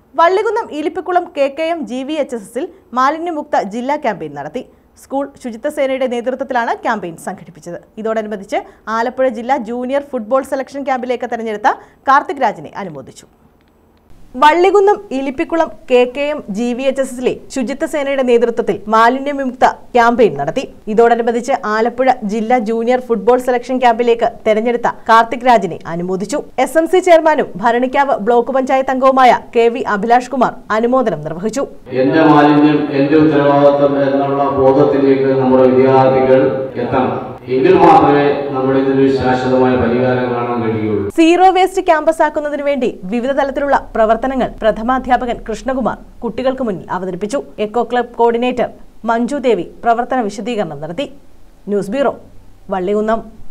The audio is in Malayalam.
Vallikunnam Elippikulam K K M G V H S എസിൽ മാലിന്യമുക്ത ജില്ലാ ക്യാമ്പയിൻ നടത്തി സ്കൂൾ ശുചിത്വ സേനയുടെ നേതൃത്വത്തിലാണ് ക്യാമ്പയിൻ സംഘടിപ്പിച്ചത് ഇതോടനുബന്ധിച്ച് ആലപ്പുഴ ജില്ലാ ജൂനിയർ ഫുട്ബോൾ സെലക്ഷൻ ക്യാമ്പിലേക്ക് തെരഞ്ഞെടുത്ത കാർത്തിക് രാജിനെ അനുമോദിച്ചു Vallikunnam Elippikulam K K M G V H S എസിലെ ശുചിത്വ സേനയുടെ നേതൃത്വത്തിൽ മാലിന്യവിമുക്ത ക്യാമ്പയിൻ നടത്തി ഇതോടനുബന്ധിച്ച് ആലപ്പുഴ ജില്ലാ ജൂനിയർ ഫുട്ബോൾ സെലക്ഷൻ ക്യാമ്പിലേക്ക് തെരഞ്ഞെടുത്ത കാർത്തിക് രാജിനെ അനുമോദിച്ചു എസ് എം സി ചെയർമാനും ഭരണിക്കാവ് ബ്ലോക്ക് പഞ്ചായത്ത് അംഗവുമായ കെ വി അഭിലാഷ് കുമാർ അനുമോദനം നിർവഹിച്ചു എന്റെ മാലിന്യം എന്റെ ഉത്തരവാദിത്വം എന്നുള്ള ബോധത്തിലേക്ക് നമ്മുടെ വിദ്യാർത്ഥികൾ എത്തണം എങ്കിൽ മാത്രമേ നമ്മുടെ ഇതിന് ശാശ്വതമായ പരിഹാരം കാണാൻ കഴിയുള്ളൂ സീറോ വേസ്റ്റ് ക്യാമ്പസ് ആക്കുന്നതിനു വേണ്ടി വിവിധ തലത്തിലുള്ള പ്രവർത്തനങ്ങൾ പ്രഥമാധ്യാപകൻ കൃഷ്ണകുമാർ കുട്ടികൾക്ക് മുന്നിൽ അവതരിപ്പിച്ചു eco club coordinator Manju Devi പ്രവർത്തന വിശദീകരണം നടത്തി ന്യൂസ് ബ്യൂറോ വള്ളികുന്നം